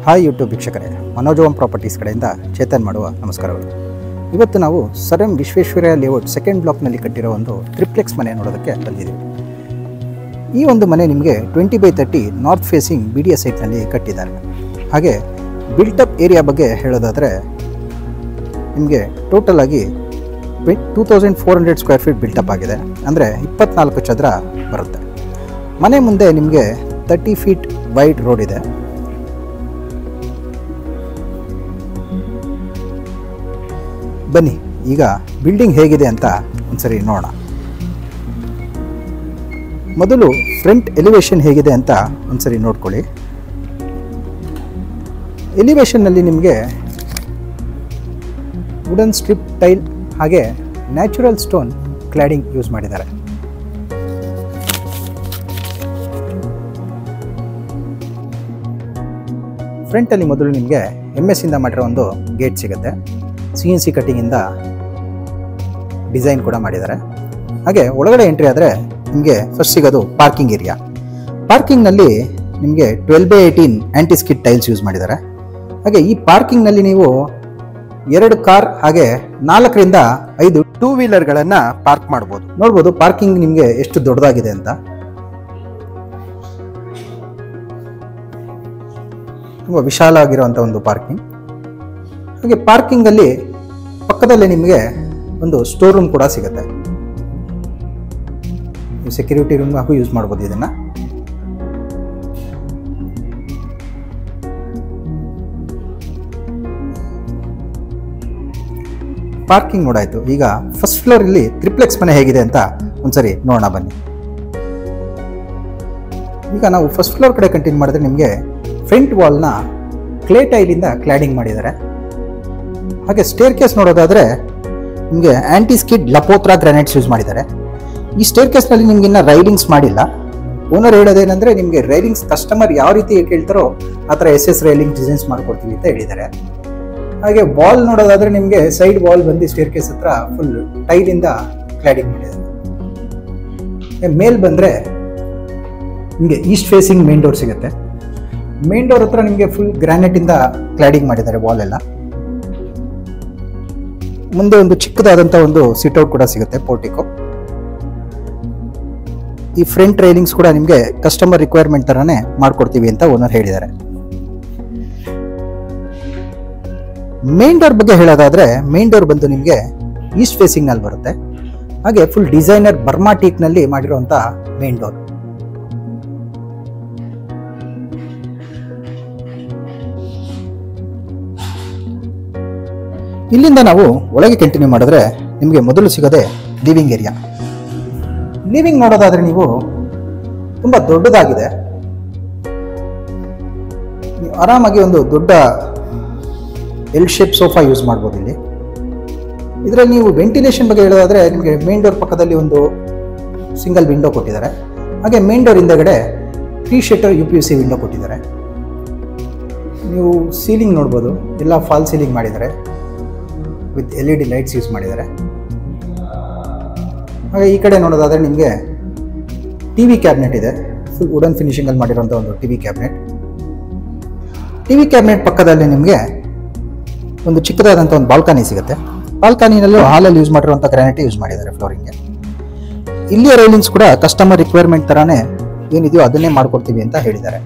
hi YouTube ವೀಕ್ಷಕರೇ ಮನೋಜವಂ properties ಕಡೆಯಿಂದ ಚೇತನ್ ಮಾಡುವ ನಮಸ್ಕಾರಗಳು ಇವತ್ತು ನಾವು sir M Visvesvaraya layout second ಬ್ಲಾಕ್ನಲ್ಲಿ ಕಟ್ಟಿರೋ ಒಂದು ಟ್ರಿಪ್ಲೆಕ್ಸ್ ಮನೆ ನೋಡೋದಕ್ಕೆ ಬಂದಿದ್ದೀವಿ ಈ ಒಂದು ಮನೆ ನಿಮಗೆ twenty by thirty north facing B D S ಸೈಟ್ನಲ್ಲಿ ಕಟ್ಟಿದ್ದಾರೆ ಹಾಗೆ ಬಿಲ್ಟಪ್ ಏರಿಯಾ ಬಗ್ಗೆ ಹೇಳೋದಾದರೆ ನಿಮಗೆ ಟೋಟಲ್ ಆಗಿ two thousand four hundred square feet built up ಆಗಿದೆ ಅಂದರೆ ಇಪ್ಪತ್ನಾಲ್ಕು ಚದರ ಬರುತ್ತೆ ಮನೆ ಮುಂದೆ ನಿಮಗೆ ತರ್ಟಿ ಫೀಟ್ ವೈಡ್ ರೋಡ್ ಇದೆ ಬನ್ನಿ ಈಗ ಬಿಲ್ಡಿಂಗ್ ಹೇಗಿದೆ ಅಂತ ಒಂದ್ಸರಿ ನೋಡೋಣ ಮೊದಲು ಫ್ರಂಟ್ ಎಲಿವೇಶನ್ ಹೇಗಿದೆ ಅಂತ ಒಂದ್ಸರಿ ನೋಡ್ಕೊಳ್ಳಿ ಎಲಿವೇಶನ್ನಲ್ಲಿ ನಿಮಗೆ ವುಡನ್ ಸ್ಟ್ರಿಪ್ ಟೈಲ್ ಹಾಗೆ ನ್ಯಾಚುರಲ್ ಸ್ಟೋನ್ ಕ್ಲಾಡಿಂಗ್ ಯೂಸ್ ಮಾಡಿದ್ದಾರೆ ಫ್ರಂಟಲ್ಲಿ ಮೊದಲು ನಿಮಗೆ ಎಮ್ ಎಸ್ ಇಂದ ಮಾಡಿರೋ ಒಂದು ಗೇಟ್ ಸಿಗುತ್ತೆ ಸಿ ಎನ್ ಸಿ ಕಟ್ಟಿಂಗಿಂದ ಡಿಸೈನ್ ಕೂಡ ಮಾಡಿದ್ದಾರೆ ಹಾಗೆ ಒಳಗಡೆ ಎಂಟ್ರಿ ಆದರೆ ನಿಮಗೆ ಫಸ್ಟ್ ಸಿಗೋದು ಪಾರ್ಕಿಂಗ್ ಏರಿಯಾ ಪಾರ್ಕಿಂಗ್ನಲ್ಲಿ ನಿಮಗೆ twelve by eighteen anti skid tiles use ಮಾಡಿದ್ದಾರೆ ಹಾಗೆ ಈ ಪಾರ್ಕಿಂಗ್ನಲ್ಲಿ ನೀವು ಎರಡು ಕಾರ್ ಹಾಗೆ ನಾಲ್ಕರಿಂದ ಐದು ಟೂ ವೀಲರ್ಗಳನ್ನು ಪಾರ್ಕ್ ಮಾಡ್ಬೋದು ನೋಡ್ಬೋದು ಪಾರ್ಕಿಂಗ್ ನಿಮಗೆ ಎಷ್ಟು ದೊಡ್ಡದಾಗಿದೆ ಅಂತ ತುಂಬ ವಿಶಾಲವಾಗಿರುವಂಥ ಒಂದು ಪಾರ್ಕಿಂಗ್ ಹಾಗೆ ಪಾರ್ಕಿಂಗಲ್ಲಿ ಪಕ್ಕದಲ್ಲೇ ನಿಮಗೆ ಒಂದು ಸ್ಟೋರ್ ರೂಮ್ ಕೂಡ ಸಿಗುತ್ತೆ ಸೆಕ್ಯೂರಿಟಿ ರೂಮ್ ಹಾಗೂ ಯೂಸ್ ಮಾಡ್ಬೋದು ಇದನ್ನು ಪಾರ್ಕಿಂಗ್ ನೋಡಾಯ್ತು ಈಗ ಫಸ್ಟ್ ಫ್ಲೋರಲ್ಲಿ ತ್ರಿಪ್ಲೆಕ್ಸ್ ಮನೆ ಹೇಗಿದೆ ಅಂತ ಒಂದ್ಸರಿ ನೋಡೋಣ ಬನ್ನಿ ಈಗ ನಾವು ಫಸ್ಟ್ ಫ್ಲೋರ್ ಕಡೆ ಕಂಟಿನ್ಯೂ ಮಾಡಿದ್ರೆ ನಿಮಗೆ ಫ್ರಂಟ್ ವಾಲ್ನ ಕ್ಲೇ ಟೈಲಿಂದ ಕ್ಲಾಡಿಂಗ್ ಮಾಡಿದ್ದಾರೆ ಹಾಗೆ ಸ್ಟೇರ್ ಕೇಸ್ ನೋಡೋದಾದರೆ ನಿಮಗೆ anti skid Lapotra granites use ಮಾಡಿದ್ದಾರೆ ಈ ಸ್ಟೇರ್ ಕೇಸ್ನಲ್ಲಿ ನಿಮ್ಗೆ ಇನ್ನೂ ರೈಲಿಂಗ್ಸ್ ಮಾಡಿಲ್ಲ ಓನರ್ ಹೇಳೋದೇನೆಂದರೆ ನಿಮಗೆ ರೈಲಿಂಗ್ಸ್ ಕಸ್ಟಮರ್ ಯಾವ ರೀತಿ ಕೇಳ್ತಾರೋ ಆ ಥರ ಎಸ್ ಎಸ್ ರೈಲಿಂಗ್ ಡಿಸೈನ್ಸ್ ಮಾಡ್ಕೊಡ್ತೀವಿ ಅಂತ ಹೇಳಿದ್ದಾರೆ ಹಾಗೆ ವಾಲ್ ನೋಡೋದಾದರೆ ನಿಮಗೆ ಸೈಡ್ ವಾಲ್ ಬಂದು ಸ್ಟೇರ್ ಕೇಸ್ ಹತ್ರ ಫುಲ್ ಟೈಲಿಂದ ಕ್ಲಾಡಿಂಗ್ ಮಾಡಿದ್ದಾರೆ ಮೇಲ್ ಬಂದರೆ ನಿಮಗೆ ಈಸ್ಟ್ ಫೇಸಿಂಗ್ ಮೇನ್ ಡೋರ್ ಸಿಗುತ್ತೆ ಮೇನ್ ಡೋರ್ ಹತ್ರ ನಿಮಗೆ ಫುಲ್ ಗ್ರಾನೈಟಿಂದ ಕ್ಲಾಡಿಂಗ್ ಮಾಡಿದ್ದಾರೆ ವಾಲ್ ಎಲ್ಲ ಮುಂದೆ ಒಂದು ಚಿಕ್ಕದಾದಂಥ ಒಂದು ಸಿಟ್ಔಟ್ ಕೂಡ ಸಿಗುತ್ತೆ ಪೋರ್ಟಿಕೋ ಈ ಫ್ರಂಟ್ ರೈಲಿಂಗ್ಸ್ ಕೂಡ ನಿಮಗೆ ಕಸ್ಟಮರ್ ರಿಕ್ವೈರ್ಮೆಂಟ್ ಥರನೇ ಮಾಡ್ಕೊಡ್ತೀವಿ ಅಂತ ಓನರ್ ಹೇಳಿದ್ದಾರೆ ಮೇನ್ ಡೋರ್ ಬಗ್ಗೆ ಹೇಳೋದಾದ್ರೆ ಮೇನ್ ಡೋರ್ ಬಂದು ನಿಮಗೆ ಈಸ್ಟ್ ಫೇಸಿಂಗ್ನಲ್ಲಿ ಬರುತ್ತೆ ಹಾಗೆ ಫುಲ್ ಡಿಸೈನರ್ ಬರ್ಮಾ ಟೀಕ್ನಲ್ಲಿ ಮಾಡಿರುವಂಥ ಮೇನ್ ಡೋರ್ ಇಲ್ಲಿಂದ ನಾವು ಒಳಗೆ ಕಂಟಿನ್ಯೂ ಮಾಡಿದ್ರೆ ನಿಮಗೆ ಮೊದಲು ಸಿಗೋದೆ ಲಿವಿಂಗ್ ಏರಿಯಾ ಲಿವಿಂಗ್ ನೋಡೋದಾದ್ರೆ ನೀವು ತುಂಬ ದೊಡ್ಡದಾಗಿದೆ ನೀವು ಆರಾಮಾಗಿ ಒಂದು ದೊಡ್ಡ ಎಲ್ ಶೇಪ್ ಸೋಫಾ ಯೂಸ್ ಮಾಡ್ಬೋದು ಇಲ್ಲಿ ಇದರಲ್ಲಿ ನೀವು ವೆಂಟಿಲೇಷನ್ ಬಗ್ಗೆ ಹೇಳೋದಾದ್ರೆ ನಿಮಗೆ ಮೇನ್ ಡೋರ್ ಪಕ್ಕದಲ್ಲಿ ಒಂದು ಸಿಂಗಲ್ ವಿಂಡೋ ಕೊಟ್ಟಿದ್ದಾರೆ ಹಾಗೆ ಮೇನ್ ಡೋರ್ ಹಿಂದೆಗಡೆ three shutter U P V C window ಕೊಟ್ಟಿದ್ದಾರೆ ನೀವು ಸೀಲಿಂಗ್ ನೋಡ್ಬೋದು ಎಲ್ಲ ಫಾಲ್ ಸೀಲಿಂಗ್ ಮಾಡಿದ್ದಾರೆ with L E D lights use ಮಾಡಿದ್ದಾರೆ ಹಾಗೆ ಈ ಕಡೆ ನೋಡೋದಾದರೆ ನಿಮಗೆ ಟಿ ವಿ ಕ್ಯಾಬಿನೆಟ್ ಇದೆ ಫುಲ್ ವುಡನ್ ಫಿನಿಷಿಂಗಲ್ಲಿ ಮಾಡಿರೋಂಥ ಒಂದು T V cabinet T V cabinet ಪಕ್ಕದಲ್ಲಿ ನಿಮಗೆ ಒಂದು ಚಿಕ್ಕದಾದಂಥ ಒಂದು ಬಾಲ್ಕನಿ ಸಿಗುತ್ತೆ ಬಾಲ್ಕನಿನಲ್ಲೂ ಹಾಲಲ್ಲಿ ಯೂಸ್ ಮಾಡಿರುವಂಥ ಗ್ರಾನೈಟ್ ಯೂಸ್ ಮಾಡಿದ್ದಾರೆ ಫ್ಲೋರಿಂಗ್ಗೆ ಇಲ್ಲಿಯ ರೈಲಿಂಗ್ಸ್ ಕೂಡ ಕಸ್ಟಮರ್ ರಿಕ್ವೈರ್ಮೆಂಟ್ ಥರನೇ ಏನಿದೆಯೋ ಅದನ್ನೇ ಮಾಡ್ಕೊಡ್ತೀವಿ ಅಂತ ಹೇಳಿದ್ದಾರೆ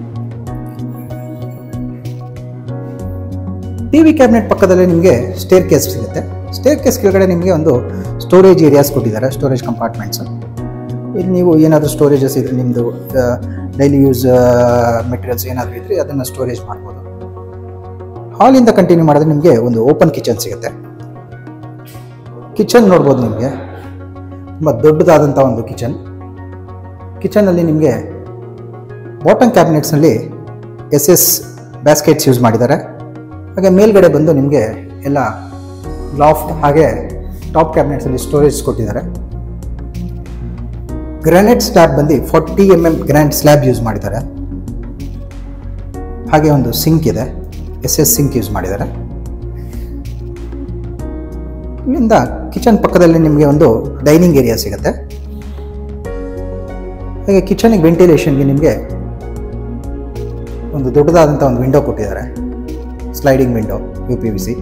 ಟಿ ವಿ ಕ್ಯಾಬಿನೆಟ್ ಪಕ್ಕದಲ್ಲೇ ನಿಮಗೆ ಸ್ಟೇರ್ ಕೇಸ್ ಸಿಗುತ್ತೆ ಸ್ಟೇರ್ ಕೇಸ್ ಕೆಳಗಡೆ ನಿಮಗೆ ಒಂದು ಸ್ಟೋರೇಜ್ ಏರಿಯಾಸ್ ಕೊಟ್ಟಿದ್ದಾರೆ ಸ್ಟೋರೇಜ್ ಕಂಪಾರ್ಟ್ಮೆಂಟ್ಸ್ ಇಲ್ಲಿ ನೀವು ಏನಾದರೂ ಸ್ಟೋರೇಜಸ್ ಇದ್ರೆ ನಿಮ್ಮದು ಡೈಲಿ ಯೂಸ್ ಮೆಟೀರಿಯಲ್ಸ್ ಏನಾದರೂ ಇದ್ರೆ ಅದನ್ನು ಸ್ಟೋರೇಜ್ ಮಾಡ್ಬೋದು ಹಾಲಿಂದ ಕಂಟಿನ್ಯೂ ಮಾಡಿದ್ರೆ ನಿಮಗೆ ಒಂದು ಓಪನ್ ಕಿಚನ್ ಸಿಗುತ್ತೆ ಕಿಚನ್ ನೋಡ್ಬೋದು ನಿಮಗೆ ತುಂಬ ದೊಡ್ಡದಾದಂಥ ಒಂದು ಕಿಚನ್ ಕಿಚನಲ್ಲಿ ನಿಮಗೆ ಬಾಟಮ್ ಕ್ಯಾಬಿನೆಟ್ಸ್ನಲ್ಲಿ ಎಸ್ ಎಸ್ ಬ್ಯಾಸ್ಕೆಟ್ಸ್ ಯೂಸ್ ಮಾಡಿದ್ದಾರೆ ಹಾಗೆ ಮೇಲ್ಗಡೆ ಬಂದು ನಿಮಗೆ ಎಲ್ಲ ಲಾಫ್ಟ್ ಹಾಗೆ ಟಾಪ್ ಕ್ಯಾಬಿನೆಟ್ಸಲ್ಲಿ ಸ್ಟೋರೇಜ್ ಕೊಟ್ಟಿದ್ದಾರೆ ಗ್ರಾನೈಟ್ ಸ್ಲ್ಯಾಬ್ ಬಂದು forty M M granite slab use ಮಾಡಿದ್ದಾರೆ ಹಾಗೆ ಒಂದು ಸಿಂಕ್ ಇದೆ ಎಸ್ ಎಸ್ ಸಿಂಕ್ ಯೂಸ್ ಮಾಡಿದ್ದಾರೆ ಇಲ್ಲಿಂದ ಕಿಚನ್ ಪಕ್ಕದಲ್ಲಿ ನಿಮಗೆ ಒಂದು ಡೈನಿಂಗ್ ಏರಿಯಾ ಸಿಗುತ್ತೆ ಹಾಗೆ ಕಿಚನಿಗೆ ವೆಂಟಿಲೇಷನ್ಗೆ ನಿಮಗೆ ಒಂದು ದೊಡ್ಡದಾದಂಥ ಒಂದು ವಿಂಡೋ ಕೊಟ್ಟಿದ್ದಾರೆ sliding window U P V C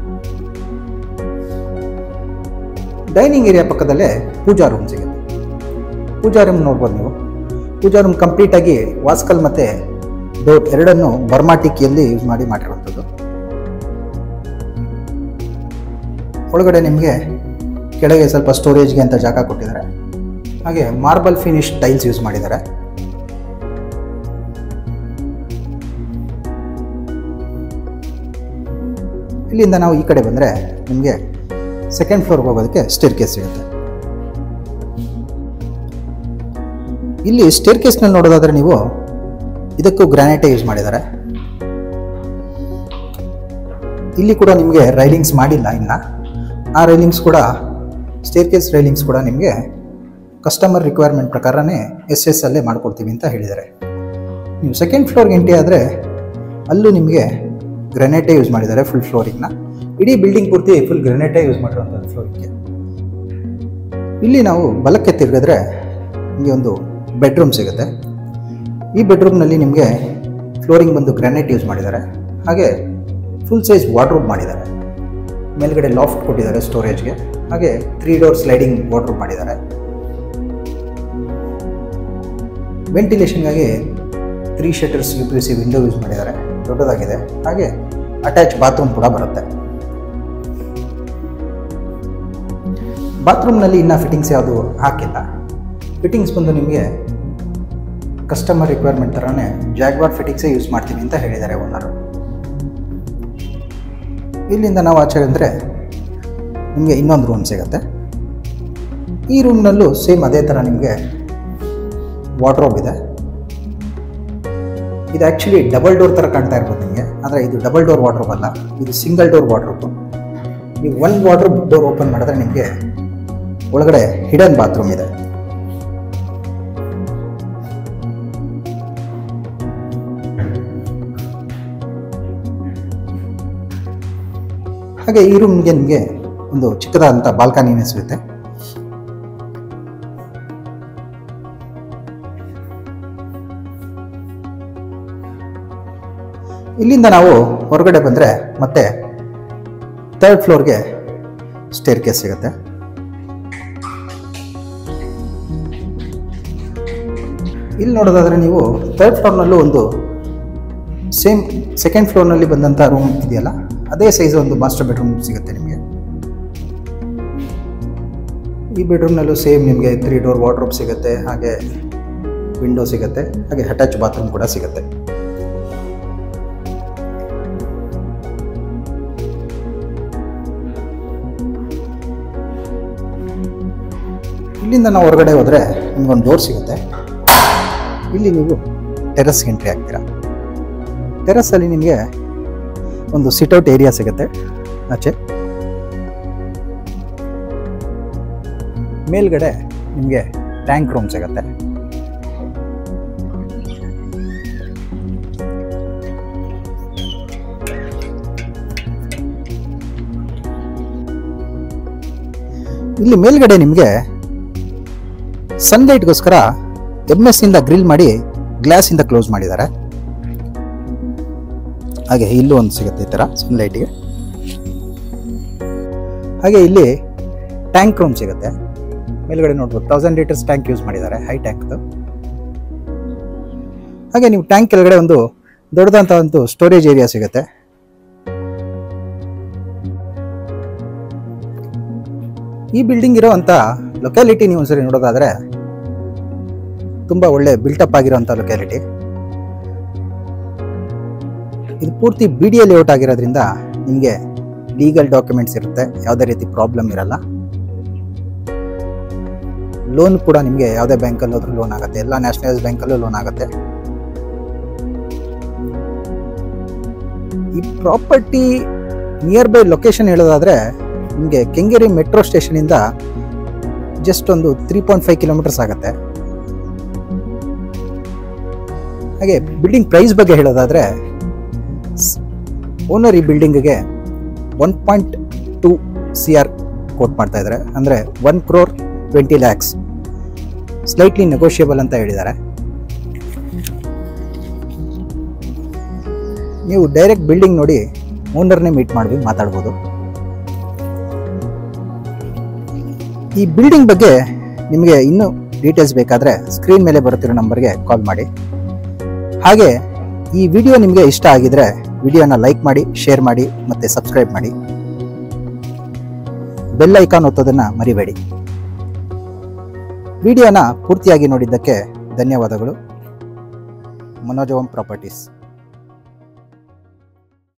dining area ಪಕ್ಕದಲ್ಲೇ ಪೂಜಾ ರೂಮ್ ಸಿಗುತ್ತೆ ಪೂಜಾ ರೂಮ್ ನೋಡ್ಬೋದು ನೀವು ಪೂಜಾ ರೂಮ್ ಕಂಪ್ಲೀಟಾಗಿ ವಾಸ್ಕಲ್ ಮತ್ತು ಡೋರ್ ಎರಡನ್ನು ಬರ್ಮಾಟಿಕ್ಕಿಯಲ್ಲಿ ಯೂಸ್ ಮಾಡಿ ಮಾಡಿರುವಂಥದ್ದು ಒಳಗಡೆ ನಿಮಗೆ ಕೆಳಗೆ ಸ್ವಲ್ಪ ಸ್ಟೋರೇಜ್ಗೆ ಅಂತ ಜಾಗ ಕೊಟ್ಟಿದ್ದಾರೆ ಹಾಗೆ ಮಾರ್ಬಲ್ ಫಿನಿಶ್ ಟೈಲ್ಸ್ ಯೂಸ್ ಮಾಡಿದ್ದಾರೆ ಇಲ್ಲಿಂದ ನಾವು ಈ ಕಡೆ ಬಂದರೆ ನಿಮಗೆ ಸೆಕೆಂಡ್ ಫ್ಲೋರ್ಗೆ ಹೋಗೋದಕ್ಕೆ ಸ್ಟೇರ್ ಕೇಸ್ ಸಿಗುತ್ತೆ ಇಲ್ಲಿ ಸ್ಟೇರ್ ಕೇಸ್ನಲ್ಲಿ ನೋಡೋದಾದ್ರೆ ನೀವು ಇದಕ್ಕೂ ಗ್ರಾನೈಟೇ ಯೂಸ್ ಮಾಡಿದ್ದಾರೆ ಇಲ್ಲಿ ಕೂಡ ನಿಮಗೆ ರೈಲಿಂಗ್ಸ್ ಮಾಡಿಲ್ಲ ಇನ್ನು ಆ ರೈಲಿಂಗ್ಸ್ ಕೂಡ ಸ್ಟೇರ್ ಕೇಸ್ ರೈಲಿಂಗ್ಸ್ ಕೂಡ ನಿಮಗೆ ಕಸ್ಟಮರ್ ರಿಕ್ವೈರ್ಮೆಂಟ್ ಪ್ರಕಾರನೇ ಎಸ್ ಎಸ್ ಅಲ್ಲೇ ಮಾಡ್ಕೊಡ್ತೀವಿ ಅಂತ ಹೇಳಿದ್ದಾರೆ ನೀವು ಸೆಕೆಂಡ್ ಫ್ಲೋರ್ಗೆ ಎಂಟ್ರಿ ಆದರೆ ಅಲ್ಲೂ ನಿಮಗೆ ಗ್ರೆನೇಟೇ ಯೂಸ್ ಮಾಡಿದ್ದಾರೆ ಫುಲ್ ಫ್ಲೋರಿಂಗ್ನ ಇಡೀ ಬಿಲ್ಡಿಂಗ್ ಪೂರ್ತಿ ಫುಲ್ ಗ್ರೆನೇಟೇ ಯೂಸ್ ಮಾಡಿರುವಂಥದ್ದು ಫ್ಲೋರಿಂಗ್ಗೆ ಇಲ್ಲಿ ನಾವು ಬಲಕ್ಕೆ ತಿರುಗಿದ್ರೆ ನಿಮಗೆ ಒಂದು ಬೆಡ್ರೂಮ್ ಸಿಗುತ್ತೆ ಈ ಬೆಡ್ರೂಮ್ನಲ್ಲಿ ನಿಮಗೆ ಫ್ಲೋರಿಂಗ್ ಬಂದು ಗ್ರಾನೈಟ್ ಯೂಸ್ ಮಾಡಿದ್ದಾರೆ ಹಾಗೆ ಫುಲ್ ಸೈಜ್ ವಾರ್ಡ್ರೂಮ್ ಮಾಡಿದ್ದಾರೆ ಮೇಲ್ಗಡೆ ಲಾಫ್ಟ್ ಕೊಟ್ಟಿದ್ದಾರೆ ಸ್ಟೋರೇಜ್ಗೆ ಹಾಗೆ ತ್ರೀ ಡೋರ್ ಸ್ಲೈಡಿಂಗ್ ವಾರ್ಡ್ರೂಮ್ ಮಾಡಿದ್ದಾರೆ ವೆಂಟಿಲೇಷನ್ಗಾಗಿ three shutters U P C window use ಮಾಡಿದ್ದಾರೆ ದೊಡ್ಡದಾಗಿದೆ ಹಾಗೆ ಅಟ್ಯಾಚ್ ಬಾತ್ರೂಮ್ ಕೂಡ ಬರುತ್ತೆ ಬಾತ್ರೂಮ್ನಲ್ಲಿ ಇನ್ನೂ ಫಿಟ್ಟಿಂಗ್ಸ್ ಯಾವುದು ಹಾಕಿಲ್ಲ ಫಿಟ್ಟಿಂಗ್ಸ್ ಬಂದು ನಿಮಗೆ ಕಸ್ಟಮರ್ ರಿಕ್ವೈರ್ಮೆಂಟ್ ಥರನೇ ಜಾಗ್ವಾರ್ ಫಿಟ್ಟಿಂಗ್ಸೇ ಯೂಸ್ ಮಾಡ್ತೀವಿ ಅಂತ ಹೇಳಿದ್ದಾರೆ ಓನರು ಇಲ್ಲಿಂದ ನಾವು ಆಚೆ ಅಂದರೆ ನಿಮಗೆ ಇನ್ನೊಂದು ರೂಮ್ ಸಿಗುತ್ತೆ ಈ ರೂಮ್ನಲ್ಲೂ ಸೇಮ್ ಅದೇ ಥರ ನಿಮಗೆ ವಾರ್ಡ್ರೋಬ್ ಇದೆ ಇದು ಆ್ಯಕ್ಚುಲಿ ಡಬಲ್ ಡೋರ್ ಥರ ಕಾಣ್ತಾ ಇರ್ಬೋದು ನಿಮಗೆ ಆದರೆ ಇದು ಡಬಲ್ ಡೋರ್ ವಾರ್ಡ್ರೋಬ್ ಅಲ್ಲ ಇದು ಸಿಂಗಲ್ ಡೋರ್ ವಾರ್ಡ್ರೋಬ್ ನೀವು ಒನ್ ವಾರ್ಡ್ರೋಬ್ ಡೋರ್ ಓಪನ್ ಮಾಡಿದ್ರೆ ನಿಮಗೆ ಒಳಗಡೆ ಹಿಡನ್ ಬಾತ್ರೂಮ್ ಇದೆ ಹಾಗೆ ಈ ರೂಮ್ಗೆ ನಿಮಗೆ ಒಂದು ಚಿಕ್ಕದಾದಂಥ ಬಾಲ್ಕನಿನೇ ಸಿಗುತ್ತೆ ಇಲ್ಲಿಂದ ನಾವು ಹೊರಗಡೆ ಬಂದರೆ ಮತ್ತೆ ಥರ್ಡ್ ಫ್ಲೋರ್ಗೆ ಸ್ಟೇರ್ ಕೇಸ್ ಸಿಗುತ್ತೆ ಇಲ್ಲಿ ನೋಡೋದಾದ್ರೆ ನೀವು ಥರ್ಡ್ ಫ್ಲೋರ್ನಲ್ಲೂ ಒಂದು ಸೇಮ್ ಸೆಕೆಂಡ್ ಫ್ಲೋರ್ನಲ್ಲಿ ಬಂದಂಥ ರೂಮ್ ಇದೆಯಲ್ಲ ಅದೇ ಸೈಜ್ ಒಂದು ಮಾಸ್ಟರ್ ಬೆಡ್ರೂಮ್ ಸಿಗುತ್ತೆ ನಿಮಗೆ ಈ ಬೆಡ್ರೂಮ್ನಲ್ಲೂ ಸೇಮ್ ನಿಮಗೆ ತ್ರೀ ಡೋರ್ ವಾರ್ಡ್ರೋಬ್ ಸಿಗುತ್ತೆ ಹಾಗೆ ವಿಂಡೋ ಸಿಗುತ್ತೆ ಹಾಗೆ ಅಟ್ಯಾಚ್ ಬಾತ್ರೂಮ್ ಕೂಡ ಸಿಗುತ್ತೆ ಇಲ್ಲಿಂದ ನಾವು ಹೊರಗಡೆ ಹೋದರೆ ನಿಮ್ಗೊಂದು ಡೋರ್ ಸಿಗುತ್ತೆ ಇಲ್ಲಿ ನೀವು ಟೆರಸ್ಗೆ ಎಂಟ್ರಿ ಆಗ್ತೀರಾ ಟೆರಸಲ್ಲಿ ನಿಮಗೆ ಒಂದು ಸಿಟ್ಔಟ್ ಏರಿಯಾ ಸಿಗುತ್ತೆ ಆಚೆ ಮೇಲ್ಗಡೆ ನಿಮಗೆ ಟ್ಯಾಂಕ್ ರೂಮ್ ಸಿಗುತ್ತೆ ಇಲ್ಲಿ ಮೇಲ್ಗಡೆ ನಿಮಗೆ ಸನ್ಲೈಟ್ಗೋಸ್ಕರ ಎಮ್ ಎಸ್ ಇಂದ ಗ್ರಿಲ್ ಮಾಡಿ ಗ್ಲಾಸ್ ಇಂದ ಕ್ಲೋಸ್ ಮಾಡಿದ್ದಾರೆ ಹಾಗೆ ಇಲ್ಲೂ ಒಂದು ಸಿಗುತ್ತೆ ಈ ಥರ ಸನ್ಲೈಟ್ಗೆ ಹಾಗೆ ಇಲ್ಲಿ ಟ್ಯಾಂಕ್ ರೂಮ್ ಸಿಗುತ್ತೆ ಮೇಲ್ಗಡೆ ನೋಡ್ಬೋದು ತೌಸಂಡ್ ಲೀಟರ್ಸ್ ಟ್ಯಾಂಕ್ ಯೂಸ್ ಮಾಡಿದ್ದಾರೆ ಹೈ ಟ್ಯಾಂಕ್ದು ಹಾಗೆ ನೀವು ಟ್ಯಾಂಕ್ ಕೆಳಗಡೆ ಒಂದು ದೊಡ್ಡದಂತ ಒಂದು ಸ್ಟೋರೇಜ್ ಏರಿಯಾ ಸಿಗುತ್ತೆ ಈ ಬಿಲ್ಡಿಂಗ್ ಇರೋವಂಥ ಲೊಕ್ಯಾಲಿಟಿ ನೀವು ಒಂದ್ಸರಿ ನೋಡೋದಾದ್ರೆ ತುಂಬ ಒಳ್ಳೆ ಬಿಲ್ಟಪ್ ಆಗಿರೋಂಥ ಲೊಕ್ಯಾಲಿಟಿ ಇದು ಪೂರ್ತಿ ಬಿ ಡಿ ಎ ಲೇಔಟ್ ಆಗಿರೋದ್ರಿಂದ ನಿಮಗೆ ಲೀಗಲ್ ಡಾಕ್ಯುಮೆಂಟ್ಸ್ ಇರುತ್ತೆ ಯಾವುದೇ ರೀತಿ ಪ್ರಾಬ್ಲಮ್ ಇರಲ್ಲ ಲೋನ್ ಕೂಡ ನಿಮಗೆ ಯಾವುದೇ ಬ್ಯಾಂಕಲ್ಲಿ ಹೋದ್ರೂ ಲೋನ್ ಆಗುತ್ತೆ ಎಲ್ಲ ನ್ಯಾಷನಲೈಸ್ ಬ್ಯಾಂಕಲ್ಲೂ ಲೋನ್ ಆಗುತ್ತೆ ಈ ಪ್ರಾಪರ್ಟಿ ನಿಯರ್ ಬೈ ಲೊಕೇಶನ್ ಹೇಳೋದಾದ್ರೆ ನಿಮಗೆ ಕೆಂಗೇರಿ ಮೆಟ್ರೋ ಸ್ಟೇಷನಿಂದ ಜಸ್ಟ್ ಒಂದು ತ್ರೀ ಪಾಯಿಂಟ್ ಫೈವ್ ಕಿಲೋಮೀಟರ್ಸ್ ಆಗುತ್ತೆ ಹಾಗೆ ಬಿಲ್ಡಿಂಗ್ ಪ್ರೈಸ್ ಬಗ್ಗೆ ಹೇಳೋದಾದ್ರೆ ಓನರ್ ಈ ಬಿಲ್ಡಿಂಗ್ಗೆ one point two C R quote ಮಾಡ್ತಾ ಇದ್ದಾರೆ ಅಂದರೆ one crore twenty lakhs slightly negotiable ಅಂತ ಹೇಳಿದ್ದಾರೆ ನೀವು ಡೈರೆಕ್ಟ್ ಬಿಲ್ಡಿಂಗ್ ನೋಡಿ ಓನರ್ನೇ ಮೀಟ್ ಮಾಡಿ ಮಾತಾಡ್ಬೋದು ಈ ಬಿಲ್ಡಿಂಗ್ ಬಗ್ಗೆ ನಿಮಗೆ ಇನ್ನೂ ಡೀಟೇಲ್ಸ್ ಬೇಕಾದರೆ ಸ್ಕ್ರೀನ್ ಮೇಲೆ ಬರುತ್ತಿರೋ ನಂಬರ್ಗೆ ಕಾಲ್ ಮಾಡಿ ಹಾಗೆ ಈ ವಿಡಿಯೋ ನಿಮಗೆ ಇಷ್ಟ ಆಗಿದ್ರೆ ವಿಡಿಯೋನ ಲೈಕ್ ಮಾಡಿ ಶೇರ್ ಮಾಡಿ ಮತ್ತು ಸಬ್ಸ್ಕ್ರೈಬ್ ಮಾಡಿ ಬೆಲ್ ಐಕಾನ್ ಒತ್ತೋದನ್ನು ಮರಿಬೇಡಿ ವಿಡಿಯೋನ ಪೂರ್ತಿಯಾಗಿ ನೋಡಿದ್ದಕ್ಕೆ ಧನ್ಯವಾದಗಳು ಮನೋಜವಂ ಪ್ರಾಪರ್ಟೀಸ್